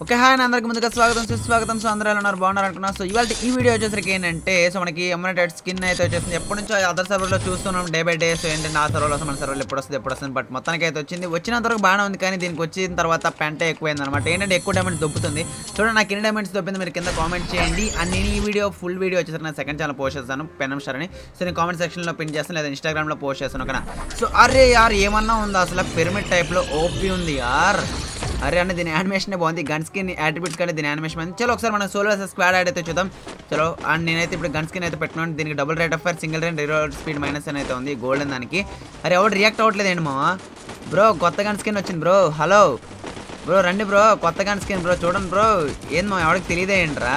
Okay hi అండి అందరికి ముందుగా స్వాగతం సుస్వాగతం సో అందరూ ఎలా ఉన్నారు బాగున్నారు అనుకున్నా సో ఇవాళ ఈ వీడియో వచ్చేసరికి ఏంటంటే సో మనకి ఎమ్యూనిటెడ్ స్కిన్ అయితే వచ్చేసింది ఎప్పటి నుంచో అదర్ సర్వర్లో చూస్తున్నాం డే బై డే సో ఏంటంటే ఆ సర్వర్లో మన సర్వర్లో ఎప్పుడు వస్తుంది ఎప్పుడు వస్తుంది బట్ మొత్తానికి అయితే వచ్చింది వచ్చినంత వరకు బాగానే ఉంది కానీ దీనికి వచ్చిన తర్వాత పెంట ఎక్కువైంది అనమాట ఏంటంటే ఎక్కువ డైమండ్స్ దొబ్బుతుంది చూడండి నాకు ఎన్ని డైమండ్స్ దొబ్బింది మీరు కింద కామెంట్ చేయండి అండ్ నేను ఈ వీడియో ఫుల్ వీడియో వచ్చేసరికి నా సెకండ్ ఛానల్ పోస్ట్ చేస్తాను పెనం స్టార్ అని సో నేను కామెంట్ సెక్షన్లో పిన్ చేస్తాను లేదా ఇన్స్టాగ్రామ్లో పోస్ట్ చేస్తాను ఓకేనా సో అరే యార్ ఏమన్నా ఉందా అసలు పిరమిడ్ టైప్లో ఓపీ ఉంది యార్ అరే అన్న దీని యానిమేషన్ బాగుంది గన్ స్కిన్ యాట్రిబ్యూట్స్ కానీ దీని యానిమేషన్ బాగుంది చలో ఒకసారి మనం సోలో స్క్వాడ్ యాడ్ అయితే చూద్దాం చలో అండ్ నేనైతే ఇప్పుడు గన్ స్కిన్ అయితే పెట్టుకున్నాను దీనికి double rate of fire single rate reload speed minus అని అయితే ఉంది గోల్డెన్ దానికి అరే ఎవరు రియాక్ట్ అవ్వట్లేదు ఏంటి మావా బ్రో కొత్త గన్ స్కిన్ వచ్చింది బ్రో హలో బ్రో రండి బ్రో కొత్త గన్ స్కిన్ బ్రో చూడండి బ్రో ఏంది మా ఎవరికి తెలియదే ఏంట్రా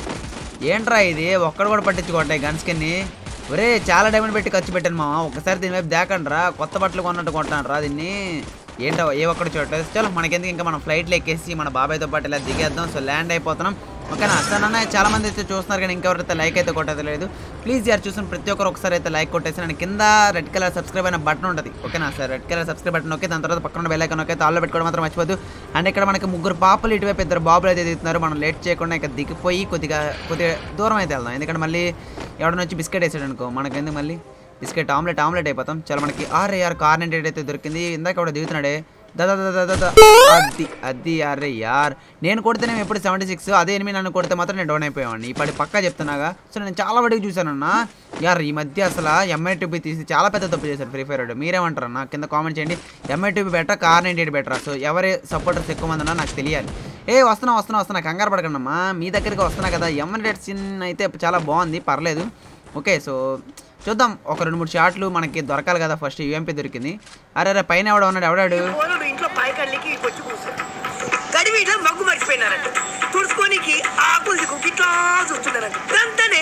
ఏంట్రా ఇది ఒక్కడు కూడా పట్టించుకోవట్లే గన్ స్కిన్ని ఒరే చాలా డైమండ్ పెట్టి ఖర్చు పెట్టాను మామ ఒకసారి దీని వైపు దేకండి రా కొత్త బట్టలు కొన్నట్టు కొంటాను రా దీన్ని ఏంటో ఏ ఒక్కడు చూడలేదు చలో మనకెందుకు ఇంకా మనం ఫ్లైట్లో ఎక్కేసి మన బాబాయ్తో పాటు ఇలా దిగేద్దాం సో ల్యాండ్ అయిపోతున్నాం ఓకేనా సార్ అన్న చాలా మంది అయితే చూస్తున్నారు కానీ ఇంకెవరైతే లైక్ అయితే కొట్టేది లేదు ప్లీజ్ యార్ చూసిన ప్రతి ఒక్కరు ఒకసారి అయితే లైక్ కొట్టేసి నేను కింద రెడ్ కలర్ సబ్స్క్రైబ్ అయిన బటన్ ఉంటుంది ఓకేనా sir red colour subscribe button okay దాని తర్వాత పక్కన బెల్ ఐకాన్ ఓకే తాళ్ళు పెట్టుకోవడం మాత్రం మర్చిపోద్దు అండ్ ఇక్కడ మనకి ముగ్గురు పాపలు ఇటువైపు ఇద్దరు బాబులు అయితే దిగుతున్నారు మనం లేట్ చేయకుండా ఇక దిగిపోయి కొద్దిగా కొద్దిగా దూరం అయితే వెళ్దాం ఎందుకంటే మళ్ళీ ఎవడన్నా వచ్చి బిస్కెట్ వేసాడు అనుకో మనకెందుకు మళ్ళీ బిస్కెట్ ఆమ్లెట్ ఆమ్లెట్ అయిపోతాం చాలా మనకి ఆర్ ఆర్ కార్ నెంటెడ్ అయితే దొరికింది ఇందాక కూడా దిగుతున్నాడే దాదా దాదా దాదా అది అది అరే యార్ నేను కొడితేనే ఎప్పుడు సెవెంటీ సిక్స్ అదే ఎనిమిది నన్ను కొడితే మాత్రం నేను డౌన్ అయిపోయావాడిని ఇప్పటి పక్కా చెప్తున్నాగా సో నేను చాలా వడికి చూశానన్నా యార్ ఈ మధ్య అసలు ఎంఐ టూబీ తీసి చాలా పెద్ద తప్పు చేశారు ఫ్రీ ఫైర్ మీరేమంటారు అన్న కింద కామెంట్ చేయండి ఎంఐ టూబీ better Kar ninety eight better so ఎవరి సపోర్టర్స్ ఎక్కువ మంది ఉన్నా నాకు తెలియాలి ఏ వస్తున్నా వస్తున్నా వస్తున్నా కంగారు పడకండి అమ్మా మీ దగ్గరికి వస్తున్నా కదా ఎంఐ సిన్ అయితే చాలా బాగుంది పర్లేదు ఓకే సో చూద్దాం ఒక రెండు మూడు షాట్లు మనకి దొరకాలి కదా ఫస్ట్ యూఎంపీ దొరికింది అరే అరే పైన ఎవడ ఉన్నాడు ఎవడాడు ఓనరు ఇంట్లో పైకళ్ళకి వచ్చి కూర్చోడు గడివి ఇట్లా మగ్గు మర్చిపోయినారంట తుడుచుకోనికి ఆకులు దిక్కు ఇట్లా చూస్తున్నారంట గంతనే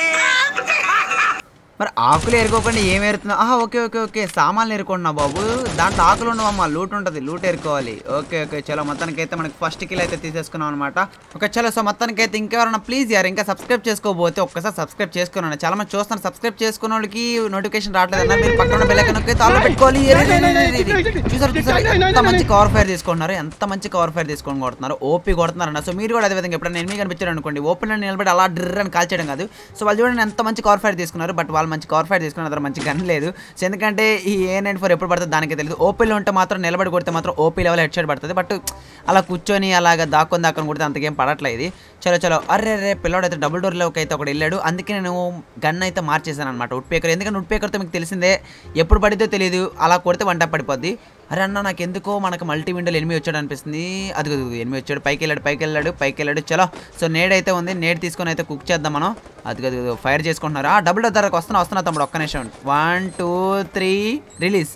మరి ఆకులు ఏరుకోకుండా ఏం ఏరుతున్నా ఆహా ఓకే ఓకే ఓకే సామాన్లు ఏరుకుంటున్నా బాబు దాంట్లో ఆకులు ఉండవమ్మా లూట్ ఉంటుంది లూట్ ఏరుకోవాలి ఓకే ఓకే చలో మొత్తానికి అయితే మనకి ఫస్ట్ కిల్ అయితే తీసేసుకున్నాం అనమాట ఓకే చలో సో మొత్తానికి అయితే ఇంకెవరన్నా ప్లీజ్ యార్ ఇంకా సబ్స్క్రైబ్ చేసుకోకపోతే ఒక్కసారి సబ్స్క్రైబ్ చేసుకున్నాను చాలా మంది చూస్తాను సబ్స్క్రైబ్ చేసుకున్న వాళ్ళకి నోటిఫికేషన్ రావట్లేదు అన్న మీరు పక్కన బెల్లైకన్ నొక్కి తాళ్ళు పెట్టుకోవాలి ఏ, రే, రే, రే, రే, రే. చూసారు చూసారు ఎంత మంచి కవర్ ఫైర్ తీసుకుంటున్నారు ఎంత మంచి కవర్ ఫైర్ తీసుకొని కొడుతున్నారు ఓపీ కొడుతున్నారు అన్న సో మీరు కూడా అదే విధంగా ఎప్పుడైనా ఎనిమిది కనిపించారు అనుకోండి ఓపెన్ నిలబడి అలా డ్రిర్ అని కాల్చేయడం కాదు సో వాళ్ళు చూడండి ఎంత మంచి కవర్ ఫైర్ తీసుకున్నారు బట్ వాళ్ళు మంచి కవర్ ఫైర్ తీసుకున్నారు అದ್ರ మంచి గన్ లేదు సో ఎందుకంటే ఈ ఏ నైన్ ఫోర్ ఎప్పుడు పడుతుంది దానికి తెలియదు ఓపీలో ఉంటే మాత్రం నిలబడి కొడితే మాత్రం ఓపీ లెవెల్ హెడ్ షాట్ పడుతుంది బట్ అలా కూర్చొని అలాగ దాక్కొని దాక్కొని కొడితే అంతకేం పడట్లేదు ఇది చలో చలో అరే రే పిల్లోడు అయితే డబుల్ డోర్లోకి అయితే ఒకటి వెళ్ళాడు అందుకే నేను గన్ అయితే మార్చేసాను అనమాట ఉడ్ పేకర్ ఎందుకంటే ఉడ్ పేకర్తో మీకు తెలిసిందే ఎప్పుడు పడితే తెలియదు అలా కొడితే వంట పడిపోద్ది అరే అన్న నాకు ఎందుకో మనకు మల్టీ విండోలు ఎనిమిది వచ్చాడు అనిపిస్తుంది అది ఎనిమిది వచ్చాడు పైకి వెళ్ళాడు పైకి వెళ్ళాడు పైకి వెళ్ళాడు చలో సో నేడ్ అయితే ఉంది నేడ్ తీసుకొని అయితే కుక్ చేద్దాం మనం అది అది ఫైర్ చేసుకుంటున్నారు ఆ డబుల్ ధరకు వస్తున్నా వస్తున్నా తమ్ముడు ఒక్క నిమిషం వన్ టూ త్రీ రిలీజ్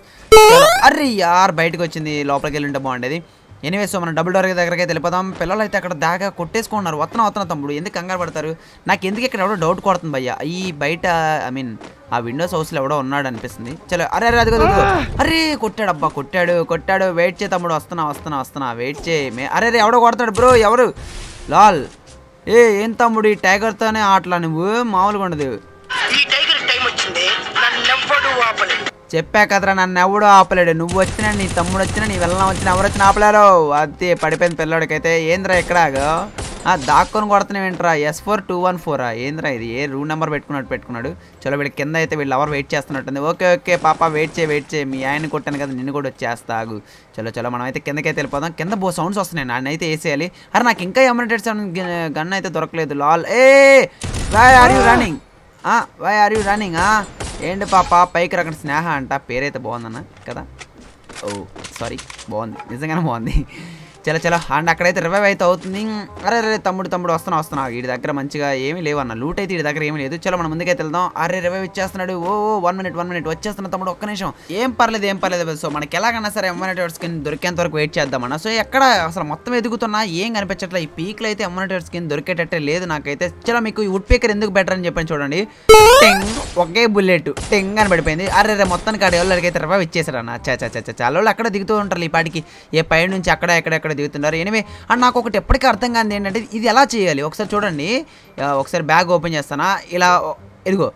అరే యార్ బయటకు వచ్చింది లోపలికి వెళ్ళి ఉంటే బాగుండేది ఎనివే సో మనం డబుల్ డోర్ దగ్గరికి అయితే వెళ్ళిపోదాం పిల్లలు అయితే అక్కడ దాగా కొట్టేసుకున్నారు వస్తున్నా వస్తున్నా తమ్ముడు ఎందుకు కంగారు పడతారు నాకు ఎందుకు ఇక్కడ ఎవడో డౌట్ కొడుతుంది భయ్య ఈ బయట ఐ మీన్ ఆ విండోస్ హౌస్లో ఎవడో ఉన్నాడు అనిపిస్తుంది చలో అరే అరే అదిగో అదిగో. అరే కొట్టాడు అబ్బా కొట్టాడు కొట్టాడు వెయిట్ చే తమ్ముడు వస్తున్నా వస్తున్నా వస్తున్నా వెయిట్ చే మే అరే అరే ఎవడో కొడతాడు బ్రో ఎవరు లాల్ ఏ ఏం తమ్ముడు ఈ టైగర్తోనే ఆటలా నువ్వు మామూలుగా ఉండదు ఈ టైగర్ టైం వచ్చింది నన్ను ఎవ్వడు ఆపలేదు చెప్పా కదరా నన్ను ఎవడు ఆపలేడు నువ్వు వచ్చినా నీ తమ్ముడు వచ్చినా నీ వెళ్ళం వచ్చినా ఎవరు వచ్చినా ఆపలేరు అది పడిపోయింది పిల్లడికైతే ఏంద్రా ఎక్కడాగో ఆ దాక్కొని కొడుతున్నావు ఏంట్రా ఎస్ ఫోర్ టూ వన్ ఫోరా ఏంద్రా ఇది ఏ రూమ్ నెంబర్ పెట్టుకున్నట్టు పెట్టుకున్నాడు చలో వీడి కింద అయితే వీళ్ళు ఎవరు వెయిట్ చేస్తున్నట్టుంది ఓకే ఓకే పాప వెయిట్ చేయి వెయిట్ చేయి మీ ఆయన కొట్టాను కదా నిన్ను కూడా వచ్చేస్తా ఆగు చలో చలో మనం అయితే కిందకైతే వెళ్ళిపోదాం కింద బో సౌండ్స్ వస్తున్నాయి నన్ను అయితే వేసేయాలి అరే నాకు ఇంకా ఎమరేటెడ్ సౌండ్ గన్ అయితే దొరకలేదు లాల్ ఏ why are you running why are you running ఏంటి పాప పైకి రకం స్నేహ అంట పేరైతే బాగుందన్న కదా ఓ సారీ బాగుంది నిజంగానే బాగుంది చలో చలో అండ్ అక్కడైతే రివైవ్ అయితే అవుతుంది అరే అరే తమ్ముడు తమ్ముడు వస్తున్నా వస్తున్నా వీడి దగ్గర మంచిగా ఏమీ లేవు అన్న లూట్ అయితే వీడి దగ్గర ఏమీ లేదు చలో మనం ముందుకైతే వెళ్దాం అరే రివైవ్ ఇచ్చేస్తున్నాడు ఓ వన్ మినిట్ వన్ మినిట్ వచ్చేస్తున్నా తమ్ముడు ఒక్క నిమిషం ఏం పర్లేదు ఏం పర్లేదు సో మనకి ఎలాగన్నా సరే ఎమ్యూనిటర్ స్కిన్ దొరికేంత వరకు వెయిట్ చేద్దామన్న సో ఎక్కడ అసలు మొత్తం ఎదుగుతున్నా ఏం కనిపించట్లే ఈ పీక్లో అయితే ఎమ్యూనిటర్ స్కిన్ దొరికేటట్టే లేదు నాకైతే చలో మీకు ఈ వుడ్ పేకర్ ఎందుకు బెటర్ అని చెప్పని చూడండి టెంగ్ ఒకే బుల్లెట్ టెంగ్ అని పడిపోయింది అరే రే మొత్తానికి ఆడ ఎవరికి అయితే రివైవ్ ఇచ్చేసాడు అన్న చా చా చా చా చాలా వాళ్ళు అక్కడ దిగుతూ ఉంటారు ఈ పాటికి ఏ పై నుంచి అక్కడ ఎక్కడెక్కడ దిగుతున్నారు ఎనివే అండ్ నాకు ఒకటి ఎప్పటికీ అర్థం కాదు ఏంటంటే ఇది ఎలా చేయాలి ఒకసారి చూడండి ఆ, ఒకసారి బ్యాగ్ ఓపెన్ చేస్తానా ఇలా ఇదిగో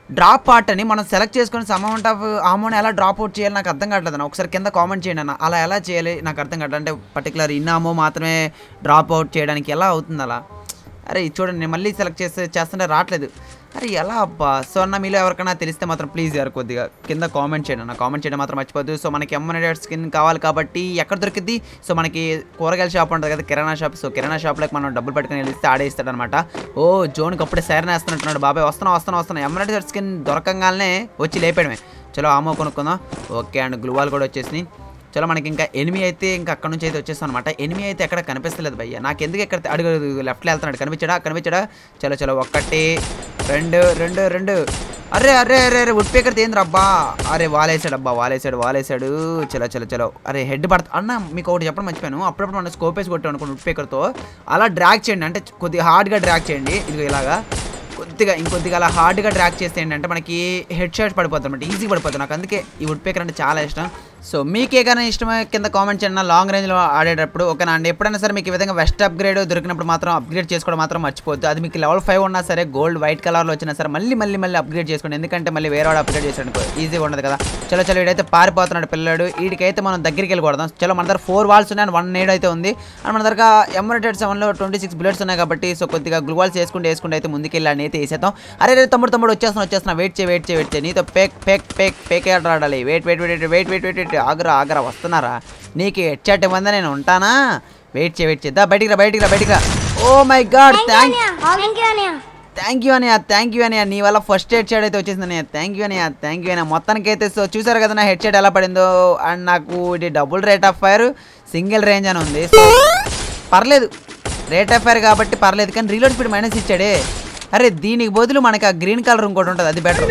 డ్రాప్ పార్ట్ అని మనం సెలెక్ట్ చేసుకుని సమ్ అమౌంట్ ఆఫ్ అమౌంట్ ఎలా డ్రాప్ అవుట్ చేయాలి నాకు అర్థం కావట్లేదు అన్న ఒకసారి కింద కామెంట్ చేయండి అన్న అలా ఎలా చేయాలి నాకు అర్థం కావట్లేదు అంటే పర్టికులర్ ఇన్ అమో మాత్రమే డ్రాప్ అవుట్ చేయడానికి ఎలా అవుతుంది అలా అరే ఇది చూడండి నేను మళ్ళీ సెలెక్ట్ చేస్తే చేస్తుంటే రావట్లేదు అరే ఎలా అబ్బా సో అన్న మీలో ఎవరికైనా తెలిస్తే మాత్రం ప్లీజ్ గారు కొద్దిగా కింద కామెంట్ చేయండి అన్న కామెంట్ చేయడం మాత్రం మర్చిపోద్దు సో మనకి ఎమ్మనేటెడ్ స్కిన్ కావాలి కాబట్టి ఎక్కడ దొరికింది సో మనకి కూరగాయల షాప్ ఉంటుంది కదా కిరాణా షాప్ సో కిరాణా షాప్లోకి మనం డబ్బులు పట్టుకుని వెళ్తే ఆడే ఇస్తాడనమాట ఓ జోన్కి అప్పుడే సైరన్ వేస్తున్నట్టున్నాడు బాబాయ్ వస్తున్నా వస్తున్నా వస్తున్నా ఎమ్మనేటెడ్ స్కిన్ దొరకంగానే వచ్చి లేపడమే చలో ఆమో కొనుక్కుందాం ఓకే అండ్ గ్లూవాల్ కూడా వచ్చేసినాయి చలో మనకి ఇంకా ఎనిమి అయితే ఇంకా అక్కడ నుంచి అయితే వచ్చేస్తాం అనమాట ఎనిమి అయితే ఎక్కడ కనిపిస్తలేదు భయ్య నాకు ఎందుకు ఎక్కడ అడుగు లెఫ్ట్లో వెళ్తున్నాడు కనిపించాడా కనిపించాడా చలో చలో ఒకటి రెండు రెండు రెండు అరే అరే అరే అరే వుడ్ పేకర్ ఏంద్ర అబ్బా అరే వాలేసాడు అబ్బా వాలేసాడు వాలేసాడు చలో చలో చలో అరే హెడ్ పడతా అన్న మీకు ఒకటి చెప్పడం మర్చిపోయాను అప్పుడప్పుడు మనం స్కోప్ వేసి కొట్టాం అనుకోండి వుడ్ పేకర్తో అలా డ్రాగ్ చేయండి అంటే కొద్దిగా హార్డ్గా డ్రాగ్ చేయండి ఇది ఇలాగా కొద్దిగా ఇంకొద్దిగా అలా హార్డ్గా ట్రాక్ చేస్తే ఏంటంటే మనకి హెడ్ షాట్ పడిపోతుంది అనమాట ఈజీ పడిపోతుంది నాకు అందుకే ఈ వుడ్ పేకర్ అంటే చాలా ఇష్టం సో మీకే కానీ ఇష్టమే కింద కామెంట్ చేయండి లాంగ్ రేంజ్లో ఆడేటప్పుడు ఓకేనా అండి ఎప్పుడైనా సరే మీకు ఈ విధంగా వెస్ట్ అప్గ్రేడ్ దొరికినప్పుడు మాత్రం అప్గ్రేడ్ చేసుకోవడం మాత్రం మర్చిపోద్దు అది మీకు లెవెల్ ఫైవ్ ఉన్నా సరే గోల్డ్ వైట్ కలర్లో వచ్చినా సరే మళ్ళీ మళ్ళీ మళ్ళీ అప్గ్రేడ్ చేసుకోండి ఎందుకంటే మళ్ళీ వేరే వాడు అప్గ్రేడ్ చేసాడు ఈజీగా ఉండదు కదా చలో చలో వీడైతే పారిపోతున్నాడు పిల్లడు వీడికైతే మనం దగ్గరికి వెళ్ళకూడదాం చలో మన దగ్గర ఫోర్ వాల్స్ ఉన్నాయి వన్ నేడ్ అయితే ఉంది అండ్ మన దగ్గర ఎమరేటెడ్ సెవెన్లో ట్వంటీ సిక్స్ బుల్లెట్స్ ఉన్నాయి కాబట్టి సో కొద్దిగా గ్లూవాల్స్ వేసుకుంటే వేసుకుంటే అయితే ముందుకెళ్ళి అని అయితే వేసేద్దాం అరే రే తమ్ముడు తమ్ముడు వచ్చేస్తున్నా వచ్చేస్తున్నా వెయిట్ చేయి వెయిట్ చేయి వెయిట్ చేయి నీతో పేక్ పేక్ పేక్ పేక్ ఆడాలి wait wait wait wait wait wait wait ఆగరా ఆగరా వస్తున్నారా నీకు హెడ్చాట్ ఇవ్వందా నేను ఉంటానా వెయిట్ చేయి వెయిట్ చేద్దా బయటికి రా బయటికి రా బయటికి రా oh my god thank thank you అన్నయ్య థ్యాంక్ యూ అని థ్యాంక్ యూ అని నీ వల్ల ఫస్ట్ హెడ్ షాట్ అయితే వచ్చేసింది అని థ్యాంక్ యూ అని థ్యాంక్ యూ అని మొత్తానికి అయితే సో చూసారు కదా నా హెడ్ షాట్ ఎలా పడిందో అండ్ నాకు ఇది double rate of fire single range అని ఉంది సో పర్లేదు రేట్ ఆఫ్ ఫైర్ కాబట్టి పర్లేదు కానీ రీలోడ్ స్పీడ్ మైనస్ ఇచ్చాడే అరే దీనికి బదులు మనకి ఆ గ్రీన్ కలర్ ఇంకోటి ఉంటుంది అది బెటర్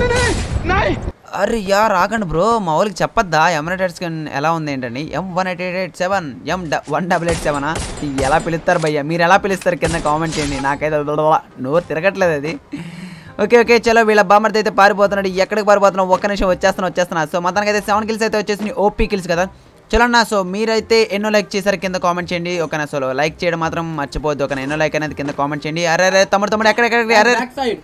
అరే యా రాకండి బ్రో మా వాళ్ళకి చెప్పొద్దా ఎమరేటెడ్ స్కిన్ ఎలా ఉంది ఏంటని M one eight eight eight seven M one double eight సెవెనా ఎలా పిలుస్తారు భయ్య మీరు ఎలా పిలుస్తారు కింద కామెంట్ చేయండి నాకైతే ఉడవడవ. నోరు తిరగట్లేదు అది ఓకే ఓకే చలో వీళ్ళ బామర్ది అయితే పారిపోతున్నాడు ఎక్కడికి పారిపోతున్నావు ఒక్క నిమిషం వచ్చేస్తున్నా వచ్చేస్తున్నా సో మొత్తానికి అయితే సెవెన్ కిల్స్ అయితే వచ్చేసి ఓపీ కిల్స్ కదా చలో అన్న సో మీరైతే ఎన్నో లైక్ చేశారు కింద కామెంట్ చేయండి ఓకేనా సో లైక్ చేయడం మాత్రం మర్చిపోవద్దు ఓకేనా ఎన్నో లైక్ అనేది కింద కామెంట్ చేయండి అరే అరే తమ్ముడు తమ్ముడు ఎక్కడెక్కడ అరే బ్యాక్ సైడ్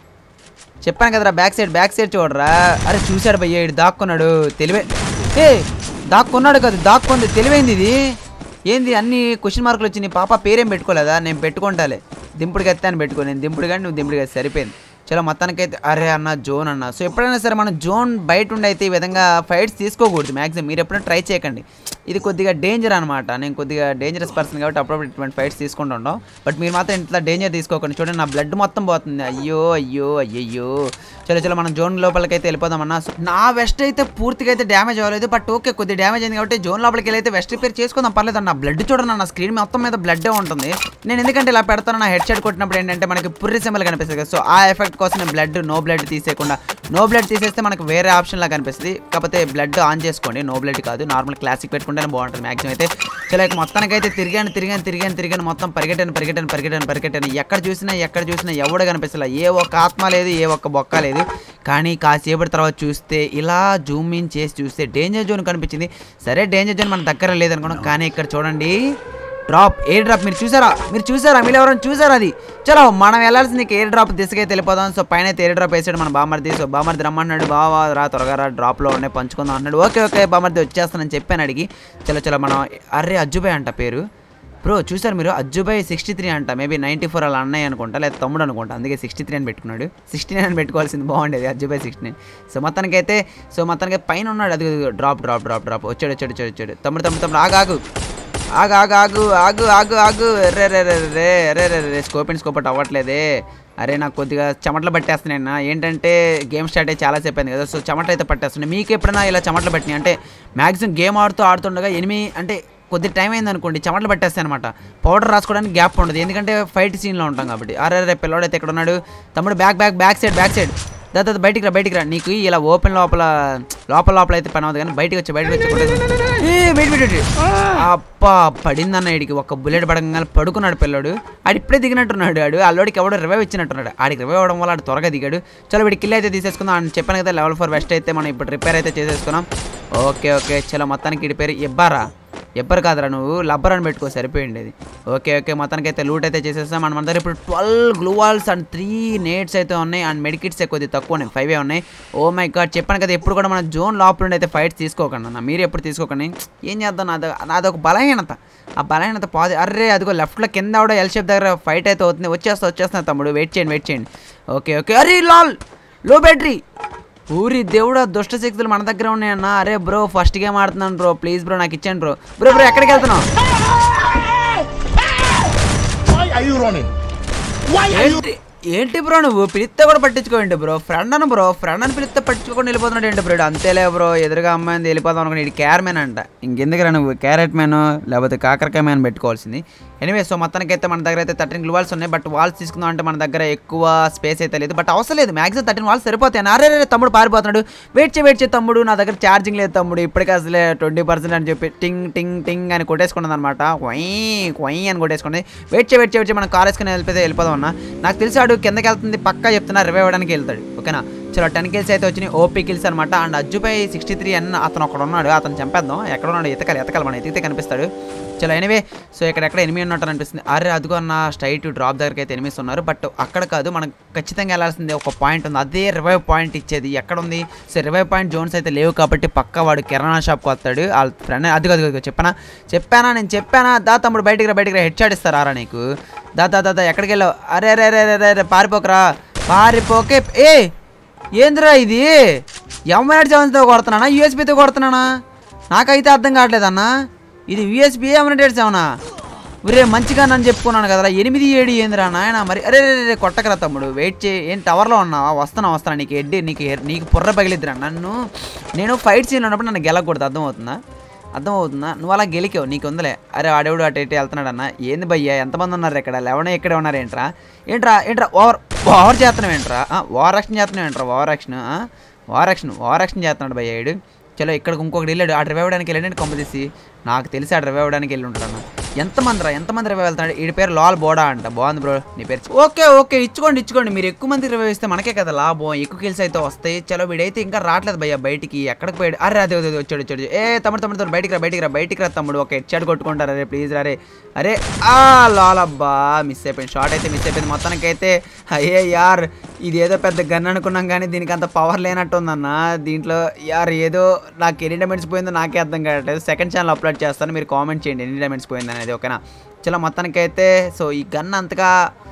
చెప్పాను కదరా బ్యాక్ సైడ్ బ్యాక్ సైడ్ చూడరా అరే చూశాడు భయ్య ఇడు దాక్కున్నాడు తెలివే ఏ దాక్కున్నాడు కదా దాక్కుంది తెలివైంది ఇది ఏంది అన్ని క్వశ్చన్ మార్కులు వచ్చినాయి పాప పేరేం పెట్టుకోలేదా నేను పెట్టుకుంటాలే దింపుడు గత్తే అని పెట్టుకో నేను దింపుడు కానీ నువ్వు దింపుడు గత్తి సరిపోయింది చలో మొత్తానికైతే అరే అన్న జోన్ అన్న సో ఎప్పుడైనా సరే మనం జోన్ బయట ఉండి అయితే ఈ విధంగా ఫైట్స్ తీసుకోకూడదు మ్యాక్సిమం మీరు ఎప్పుడైనా ట్రై చేయకండి ఇది కొద్దిగా డేంజర్ అనమాట నేను కొద్దిగా డేంజరస్ పర్సన్ కాబట్టి అప్పుడప్పుడు ఇటువంటి ఫైట్స్ తీసుకుంటుంటాం బట్ మీరు మాత్రం ఇంట్లో డేంజర్ తీసుకోకండి చూడండి నా బ్లడ్ మొత్తం పోతుంది అయ్యో అయ్యో అయ్యయ్యో చలో చలో మనం జోన్ లోపలికైతే వెళ్ళిపోదామన్నా సో నా వెస్ట్ అయితే పూర్తిగా అయితే డ్యామేజ్ అవ్వలేదు బట్ ఓకే కొద్దిగా డ్యామేజ్ అయింది కాబట్టి జోన్ లోపలికి వెళ్ళి అయితే వెస్ట్ రిపేర్ చేసుకుందాం పర్లేదు నా బ్లడ్ చూడండి నా స్క్రీన్ మొత్తం మీద బ్లడ్ ఉంటుంది నేను ఎందుకంటే ఇలా పెడతాను నా హెడ్ షాట్ కొట్టినప్పుడు ఏంటంటే మనకి పుర్రి సింబల్ కనిపిస్తుంది కదా సో ఆ ఎఫెక్ట్ కోసం నేను బ్లడ్ నో బ్లడ్ తీసేయకుండా నో బ్లడ్ తీసేస్తే మనకు వేరే ఆప్షన్ లా కనిపిస్తుంది కాకపోతే బ్లడ్ ఆన్ చేసుకోండి నో బ్లడ్ కాదు నార్మల్ క్లాసిక్ పెట్టుకుంటేనే బాగుంటుంది మ్యాక్సిమం అయితే చలో ఇక మొత్తానికి అయితే తిరిగాను తిరిగాను తిరిగాను తిరిగాను మొత్తం పరిగెట్టాను పరిగెట్టాను పరిగెట్టాను పరిగెట్టాను ఎక్కడ చూసినా ఎక్కడ చూసినా ఎవడు కనిపిస్తలే ఏ ఒక్క ఆత్మ లేదు ఏ ఒక్క బొక్క లేదు కానీ కాసేపటి తర్వాత చూస్తే ఇలా జూమ్ ఇన్ చేసి చూస్తే డేంజర్ జోన్ కనిపించింది సరే డేంజర్ జోన్ మన దగ్గర లేదనుకున్నాం కానీ ఇక్కడ చూడండి డ్రాప్ ఎయిర్ డ్రాప్ మీరు చూసారా మీరు చూసారా మీరు ఎవరైనా చూసారా అది చలో మనం వెళ్ళాల్సింది ఎయిర్ డ్రాప్ దిశకైతే వెళ్ళిపోదాం సో పైన అయితే ఎయిర్ డ్రాప్ వేసాడు మన బామర్ది సో బామర్ది రమ్మన్నాడు బావా రా త్వరగా రా డ్రాప్లో ఉన్నాయి పంచుకుందాం అన్నాడు ఓకే ఓకే బామర్ది వచ్చేస్తానని చెప్పాను అడిగి చలో చలో మనం అర్రే అజ్జుబాయ్ అంట పేరు బ్రో చూసారు మీరు అజ్జుబాయ్ సిక్స్టీ త్రీ అంట మేబీ నైంటీ ఫోర్ అలా అన్నయ్య అనుకుంటా లేదా తమ్ముడు అనుకుంటా అందుకే సిక్స్టీ త్రీ అని పెట్టుకున్నాడు సిక్స్టీ నైన్ అని పెట్టుకోవాల్సింది బాగుండేది అజ్జుబాయ్ సిక్స్టీ నైన్ సో మొత్తానికి అయితే సో మొత్తానికి పైన ఉన్నాడు అది డ్రాప్ డ్రాప్ డ్రాప్ డ్రాప్ వచ్చాడు వచ్చాడు వచ్చాడు వచ్చాడు తమ్ముడు తమ్ముడు తమ్ముడు ఆగు ఆగు ఆగు ఆగు ఆగు ఆగు ఆగు ఆగు రే రే రే రే రే రే రే స్కోప్ అండ్ స్కోప్ అవ్వట్లేదే అరే నాకు కొద్దిగా చెమటలు పట్టేస్తున్నాయి అన్న ఏంటంటే గేమ్ స్టార్ట్ అయ్యి చాలా సేపు అయింది కదా సో చెమటలు అయితే పట్టేస్తున్నాయి మీకు ఎప్పుడైనా ఇలా చెమటలు పట్టినాయి అంటే మ్యాక్సిమం గేమ్ ఆడుతూ ఆడుతుండగా ఎనిమి అంటే కొద్ది టైం అయింది అనుకోండి చెమటలు పట్టేస్తాయి అనమాట పౌడర్ రాసుకోవడానికి గ్యాప్ ఉండదు ఎందుకంటే ఫైట్ సీన్లో ఉంటాం కాబట్టి అరే రే పిల్లోడైతే ఎక్కడ ఉన్నాడు తమ్ముడు back back back side back side దాదా బయటికి రా బయటికి రా నీకు ఇలా ఓపెన్ లోపల లోపల లోపల అయితే పని అవుతుంది కానీ బయటికి వచ్చి బయటకు వచ్చి కొట్టేసి- ఏ, వెయిట్ వెయిట్ వెయిట్. అప్పా పడిందన్న ఇడికి ఒక బుల్లెట్ పడగానే పడుకున్నాడు పిల్లోడు ఆడు ఇప్పుడే దిగినట్టున్నాడు ఆడు అల్లోడికి ఎవడో రివైవ్ ఇచ్చినట్టున్నాడు ఆడికి రివైవ్ అవ్వడం వల్ల ఆడు త్వరగా దిగాడు చలో వీడి కిల్ అయితే తీసేసుకుందాం అని చెప్పాను కదా లెవెల్ ఫోర్ వెస్ట్ అయితే మనం ఇప్పుడు రిపేర్ అయితే చేసేసుకున్నాం ఓకే ఓకే చలో మొత్తానికి ఇడి పేరు ఇబ్బారా ఎవ్వరు కాదురా నువ్వు లబ్బర్ అని పెట్టుకో సరిపోయింది అది ఓకే ఓకే మొత్తానికి అయితే లూట్ అయితే చేసేస్తాం మన మన దగ్గర ఇప్పుడు twelve gloo walls and three nades అయితే ఉన్నాయి అండ్ మెడికిట్స్ కొద్దిగా తక్కువ ఉన్నాయి ఫైవ్ ఉన్నాయి ఓ మై గాడ్ చెప్పాను కదా ఎప్పుడు కూడా మన జోన్ లోపల నుండి అయితే ఫైట్స్ తీసుకోకండి అన్న మీరు ఎప్పుడు తీసుకోకండి ఏం చేద్దాం నాది నాది ఒక బలహీనత ఆ బలహీనత పాది అర్రే అదిగో లెఫ్ట్లో కింద కూడా ఎల్ షేప్ దగ్గర ఫైట్ అయితే అవుతుంది వచ్చేస్తా వచ్చేస్తున్నా తమ్ముడు వెయిట్ చేయండి వెయిట్ చేయండి ఓకే ఓకే అరే లాల్ లో బ్యాటరీ ఊరి దేవుడు దుష్ట శక్తులు మన దగ్గర ఉన్నాయన్న అరే బ్రో ఫస్ట్ గేమ్ ఆడుతున్నాను బ్రో ప్లీజ్ బ్రో నాకు ఇచ్చాను బ్రో బ్రో బ్రో ఎక్కడికి వెళ్తున్నావు Why are you running? Why are you ఏంటి ఏంటి బ్రో నువ్వు పిలిస్తే కూడా పట్టించుకోండి బ్రో ఫ్రెండ్ అని బ్రో ఫ్రెండ్ అని పిలిస్తే పట్టించుకోకుండా వెళ్ళిపోతున్నాడు ఏంటి బ్రో ఈడు అంతేలే బ్రో ఎదురుగా అమ్మాయింది వెళ్ళిపోదాం అనుకుని ఇది క్యార్ మ్యాన్ అంట ఇంకెందుకురా నువ్వు క్యారెట్ మ్యాన్ లేకపోతే కాకరకాయ మ్యాన్ పెట్టుకోవాల్సింది ఎనివే సో మొత్తానికి అయితే మన దగ్గర అయితే థర్టీన్ వాల్స్ ఉన్నాయి బట్ వాల్స్ తీసుకుందాం అంటే మన దగ్గర ఎక్కువ స్పేస్ అయితే లేదు బట్ అవసరం లేదు మ్యాక్సిమం థర్టీన్ వాల్స్ సరిపోతాయి అరే రే తమ్ముడు పారిపోతున్నాడు వెయిట్ చే వెయిట్ చే తమ్ముడు నా దగ్గర ఛార్జింగ్ లేదు తమ్ముడు ఇప్పటికే అసలే ట్వంటీ పర్సెంట్ అని చెప్పి టింగ్ టింగ్ టింగ్ అని కొట్టేసుకున్నది అనమాట కొయ్ కొయ్ అని కొట్టేసుకుంది వెయిట్ చే వెయిట్ చే వెయిట్ చే మనం కార్ వేసుకుని వెళ్ళిపోతే వెళ్ళిపోదాం అన్న నాకు తెలిసి ఆడు కిందకి వెళ్తుంది పక్కా చెప్తున్నా రివైవ్ అవ్వడానికి వెళ్తాడు ఓకేనా చలో టెన్ కిల్స్ అయితే వచ్చినాయి ఓపీ కిల్స్ అనమాట అండ్ అజ్జుపై సిక్స్టీ త్రీ అన్న అతను ఒకడు ఉన్నాడు అతను చంపేద్దాం ఎక్కడ ఉన్నాడు ఎతకాలి ఎతకాలి మనం ఎతికితే కనిపిస్తాడు చలో ఎనివే సో ఇక్కడ ఎక్కడ ఎనిమిది ఉన్నట్టు అనిపిస్తుంది అరే అదిగో అన్న స్ట్రైట్ డ్రాప్ దగ్గరికి అయితే ఎనిమిస్ ఉన్నారు బట్ అక్కడ కాదు మనం ఖచ్చితంగా వెళ్ళాల్సింది ఒక పాయింట్ ఉంది అదే రివైవ్ పాయింట్ ఇచ్చేది ఎక్కడ ఉంది సో రివైవ్ పాయింట్ జోన్స్ అయితే లేవు కాబట్టి పక్క వాడు కిరాణా షాప్కి వస్తాడు వాళ్ళ ఫ్రెండ్ అది కాదు అది చెప్పానా చెప్పానా నేను చెప్పానా దా తమ్ముడు బయటికి రా బయటికి రా హెడ్ షాట్ ఇస్తారా నీకు దా దా దా దా ఎక్కడికి వెళ్ళావు అరే అరే అరే అరే అరే పారిపోకరా పారిపోకే ఏ ఏందిరా ఇది ఎంఐఆర్ సెవెన్తో కొడుతున్నానా యూఎస్బీతో కొడుతున్నానా నాకైతే అర్థం కావట్లేదు అన్న ఇది యూఎస్బీ ఎంఐఆర్ సెవెనా ఒరే మంచిగా నన్ను చెప్పుకున్నాను కదరా ఎనిమిది ఏడు ఏందిరా నాయన మరి అరే రే రే కొట్టకరా తమ్ముడు వెయిట్ చేయి ఏం టవర్లో ఉన్నావా వస్తున్నా వస్తున్నా నీకు ఎడ్డి నీకు ఎర్- నీకు పుర్ర పగిలిద్దిరా నన్ను నేను ఫైట్ సీన్ ఉన్నప్పుడు నన్ను గెలకూడదు అర్థమవుతుందా అర్థమవుతుందా నువ్వు అలా గెలికావు నీకు ఉందిలే అరే ఆడేవుడు అటు ఇటు వెళ్తున్నాడు అన్న ఏంది భయ్యా ఎంతమంది ఉన్నారు ఇక్కడ లెవెన్ ఇక్కడే ఉన్నారు ఏంట్రా ఏంట్రా ఏంట్రా ఓవర్ ఓవర్ చేస్తున్నావు ఏంట్రా ఓవర్ యాక్షన్ చేస్తున్నావు ఏంట్రా over action over action over action చేస్తున్నాడు భయ్య ఈడు చలో ఇక్కడికి ఇంకొకటి వెళ్ళాడు ఆ డ్రైవ్ అవ్వడానికి వెళ్ళండి కొంప తీసి నాకు తెలిసి ఆ డ్రైవ్ అవ్వడానికి వెళ్ళి ఉంటాను ఎంతమంది రా ఎంతమంది రివైవ్ వెళ్తాడు ఈ పేరు లాల్ బోడా అంట బాగుంది బ్రో నీ పేరు ఓకే ఓకే ఇచ్చుకోండి ఇచ్చుకోండి మీరు ఎక్కువ మంది రివైవ్ ఇస్తే మనకే కదా లాభం ఎక్కువ కిల్స్ అయితే వస్తాయి చలో వీడైతే ఇంకా రావట్లేదు భయ్య బయటికి ఎక్కడికి పోయాడు అరే అదే అదే అదే, వచ్చాడు వచ్చాడు ఏ తమ్ముడు తమ్ముడు తమ్ముడు బయటికి రా బయటికి రా బయటికి రా తమ్ముడు ఒక హెడ్ షాట్ కొట్టుకుంటారు అరే ప్లీజ్ రా రే అరే ఆ లాల్ అబ్బా మిస్ అయిపోయింది షార్ట్ అయితే మిస్ అయిపోయింది మొత్తానికి అయితే అయ్యే యార్ ఇది ఏదో పెద్ద గన్ అనుకున్నాం కానీ దీనికి అంత పవర్ లేనట్టు ఉందన్న దీంట్లో యార్ ఏదో నాకు ఎన్ని డైమెంట్స్ పోయిందో నాకే అర్థం కావట్లేదు సెకండ్ ఛానల్ అప్లోడ్ చేస్తాను మీరు కామెంట్ చేయండి ఎన్ని డైమెంట్స్ పోయింది అనేది ఓకేనా చలో మొత్తానికి అయితే సో ఈ గన్ అంతగా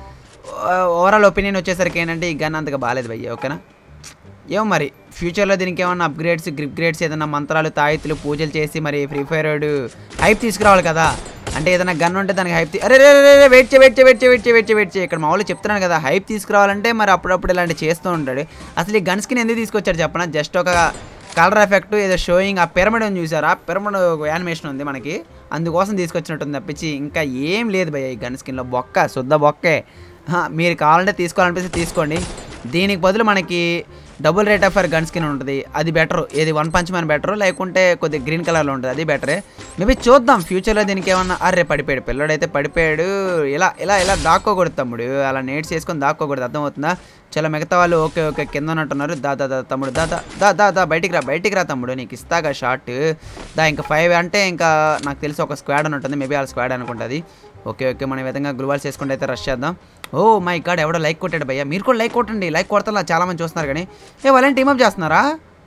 ఓవరాల్ ఒపీనియన్ వచ్చేసరికి ఏంటంటే ఈ గన్ అంతగా బాగాలేదు భయ్య ఓకేనా ఏమో మరి ఫ్యూచర్లో దీనికి ఏమన్నా అప్గ్రేడ్స్ గ్రిప్ గ్రేడ్స్ ఏదైనా మంత్రాలు తాయితులు పూజలు చేసి మరి ఫ్రీ ఫైర్ హైప్ తీసుకురావాలి కదా అంటే ఏదైనా గన్ ఉంటే దానికి హైప్ అరే రే రే రే వెయిట్ చే వెయిట్ చే వెయిట్ చే వెయిట్ చే వెయిట్ చే వెయిట్ చే ఇక్కడ మామూలు చెప్తున్నాను కదా హైప్ తీసుకురావాలంటే మరి అప్పుడప్పుడు ఇలాంటి చేస్తూ ఉంటాడు అసలు ఈ గన్ స్కిన్ ఎందుకు తీసుకొచ్చారు చెప్పనా జస్ట్ ఒక కలర్ ఎఫెక్ట్ ఏదో షోయింగ్ ఆ పిరమిడ్ ఉంది చూసారా పిరమిడ్ యానిమేషన్ ఉంది మనకి అందుకోసం తీసుకొచ్చినట్టుంది తప్పించి ఇంకా ఏం లేదు భయ్య ఈ గన్ స్కిన్లో బొక్క శుద్ధ బొక్కే హా, మీరు కావాలంటే తీసుకోవాలనిపిస్తే తీసుకోండి దీనికి బదులు మనకి double rate of for gun skin ఉంటుంది అది బెటర్ ఏది వన్ పంచ్ మ్యాన్ బెటర్ లేకుంటే కొద్దిగా గ్రీన్ కలర్లో ఉంటుంది అది బెటరే మేబీ చూద్దాం ఫ్యూచర్లో దీనికి ఏమన్నా అరే పడిపోయాడు పిల్లడైతే పడిపోయాడు ఇలా ఇలా ఇలా దాక్కోకూడదు తమ్ముడు అలా నేట్స్ చేసుకొని దాక్కోకూడదు అర్థమవుతుందా చాలా మిగతా వాళ్ళు ఓకే ఓకే కింద ఉన్నట్టున్నారు దా దా దా తమ్ముడు దా దా దా దా దా బయటికి రా బయటికి రా తమ్ముడు నీకు ఇస్తాగా షార్ట్ దా ఇంకా ఫైవ్ అంటే ఇంకా నాకు తెలిసి ఒక స్క్వాడ్ అని ఉంటుంది మేబీ వాళ్ళ స్క్వాడ్ అనుకుంటుంది ఓకే ఓకే మనం ఈ విధంగా గ్లూవాల్స్ చేసుకుంటే అయితే రష్ చేద్దాం ఓ మై గాడ్ ఎవడో లైక్ కొట్టాడు భయ్యా మీరు కూడా లైక్ కొట్టండి లైక్ కొడతా చాలా మంది చూస్తున్నారు కానీ ఏ వాళ్ళని టీమప్ చేస్తున్నారా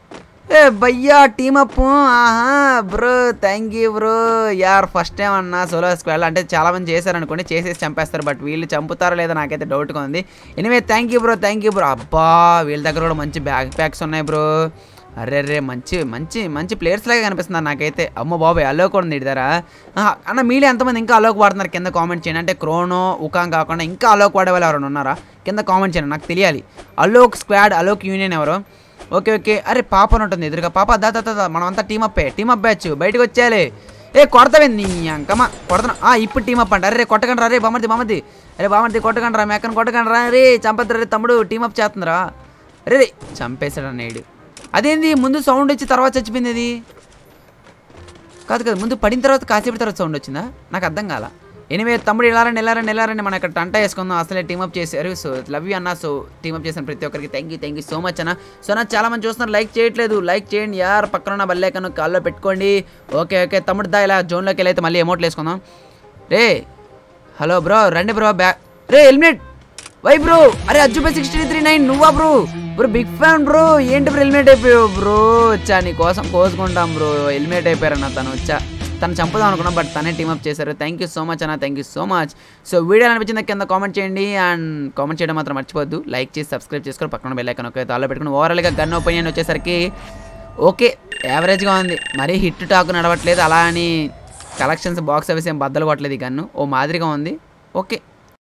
ఏ భయ్యా టీమప్ ఆహా బ్రో థ్యాంక్ యూ బ్రో యార్ ఫస్ట్ టైం అన్న సోలో స్క్వాడ్ అంటే చాలా మంది చేశారు అనుకోండి చేసేసి చంపేస్తారు బట్ వీళ్ళు చంపుతారో లేదో నాకైతే డౌట్గా ఉంది anyway thank you bro thank you bro అబ్బా వీళ్ళ దగ్గర కూడా మంచి బ్యాగ్ ప్యాక్స్ ఉన్నాయి బ్రో అరే రే మంచి మంచి మంచి ప్లేయర్స్ లాగా కనిపిస్తున్నారు నాకైతే అమ్మ బాబాయ్ అలోక్ కూడా ఉంది ఇడతారా అన్న మీలో ఎంతమంది ఇంకా అలోక్ వాడుతున్నారు కింద కామెంట్ చేయండి అంటే క్రోనో ఉకాం కాకుండా ఇంకా అలోక్ వాడే వాళ్ళు ఎవరైనా ఉన్నారా కింద కామెంట్ చేయండి నాకు తెలియాలి అలోక్ స్క్వాడ్ అలోక్ యూనియన్ ఎవరు ఓకే ఓకే అరే పాప అని ఉంటుంది ఎదురుగా పాప దా దా దా, దా మనం అంతా టీమ్ అప్పే టీమ్ అప్ బ్యాచ్ బయటకు వచ్చేయాలి ఏ కొడతావే నీ అంకమ్మ కొడతాను ఆ ఇప్పుడు టీమ్ అప్ అంట అరే కొట్టకండి రా రే బామర్ది బామర్ది అరే బామర్ది కొట్టకండి రా మేకను కొట్టకండి రా రే చంపద్దు రే తమ్ముడు టీమ్ అప్ చేస్తుందిరా రే రే చంపేశాడు నేడు అదేంది ముందు సౌండ్ వచ్చి తర్వాత చచ్చిపోయింది అది కాదు కాదు ముందు పడిన తర్వాత కాసేపు తర్వాత సౌండ్ వచ్చిందా నాకు అర్థం కాల ఎనివే తమ్ముడు ఇలారండి ఇలారండి ఇలారండి మనం ఇక్కడ టంట వేసుకుందాం అసలే టీమప్ చేశారు సో లవ్ యూ అన్న సో టీమప్ చేసిన ప్రతి ఒక్కరికి thank you thank you so much అన్న సో నా చాలా మంది చూస్తున్నారు లైక్ చేయట్లేదు లైక్ చేయండి యార్ పక్కన ఉన్న బల్లేకను కాల్లో పెట్టుకోండి ఓకే ఓకే తమ్ముడు దా ఇలా జోన్లోకి వెళ్ళి అయితే మళ్ళీ ఎమౌంట్లు వేసుకుందాం రే హలో బ్రో రండి బ్రో బ్యా రే హెల్మెట్ వై బ్రో అరే అజ్జుపై సిక్స్టీ త్రీ నైన్ నువ్వా bro bro big fan bro ఏంటి బ్రో హెల్మెట్ అయిపోయావు బ్రో వచ్చా నీ కోసం కోసుకుంటాం బ్రో హెల్మెట్ అయిపోయారన్న తను వచ్చా తను చంపుదాం అనుకున్నాం బట్ తనే టీమప్ చేశారు థ్యాంక్ యూ సో మచ్ అన్న thank you so much so video అనిపించింది కింద కామెంట్ చేయండి అండ్ కామెంట్ చేయడం మాత్రం మర్చిపోద్దు లైక్ చేసి సబ్స్క్రైబ్ చేసుకొని పక్కన బెల్ ఐకాన్ ఒక తాలో పెట్టుకుని ఓవరాల్గా గన్ ఒపీనియన్ వచ్చేసరికి ఓకే యావరేజ్గా ఉంది మరీ హిట్ టాక్ నడవట్లేదు అలా అని కలెక్షన్స్ బాక్స్ ఆఫీస్ ఏం బద్దలు కొట్టలేదు ఈ గన్ను ఓ మాదిరిగా ఉంది ఓకే